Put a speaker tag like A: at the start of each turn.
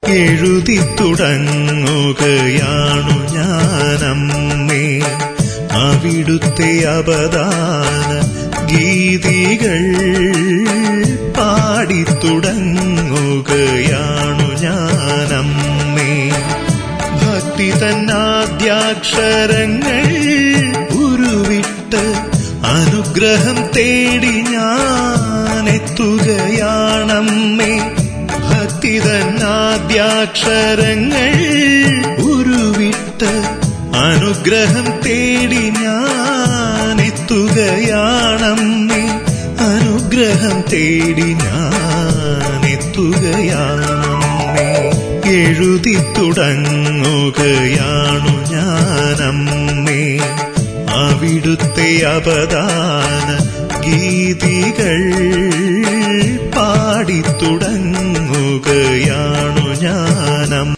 A: എഴുതി തുടങ്ങുകയാണു ഞാനമ്മേ അവിടുത്തെ അപദാന ഗീതികൾ പാടിത്തുടങ്ങുകയാണു ഞാനമ്മേ ഭക്തി തന്നാദ്യാക്ഷരങ്ങൾ ഉരുവിട്ട് അനുഗ്രഹം തേടി ഞാനെത്തുകയാണമ്മേ ഭക്തി തന്നാദ്യാക്ഷരങ്ങൾ ഉരുവിട്ട് അനുഗ്രഹം തേടി ഞാനെത്തുകയാണമ്മേ അനുഗ്രഹം തേടി ഞാനെത്തുകയാണമ്മേ എഴുതി തുടങ്ങുകയാണു ഞാനമ്മേ അവിടുത്തെ അപദാന ഗീതികൾ പാടിത്തുടങ്ങുകയാണു ഞാനം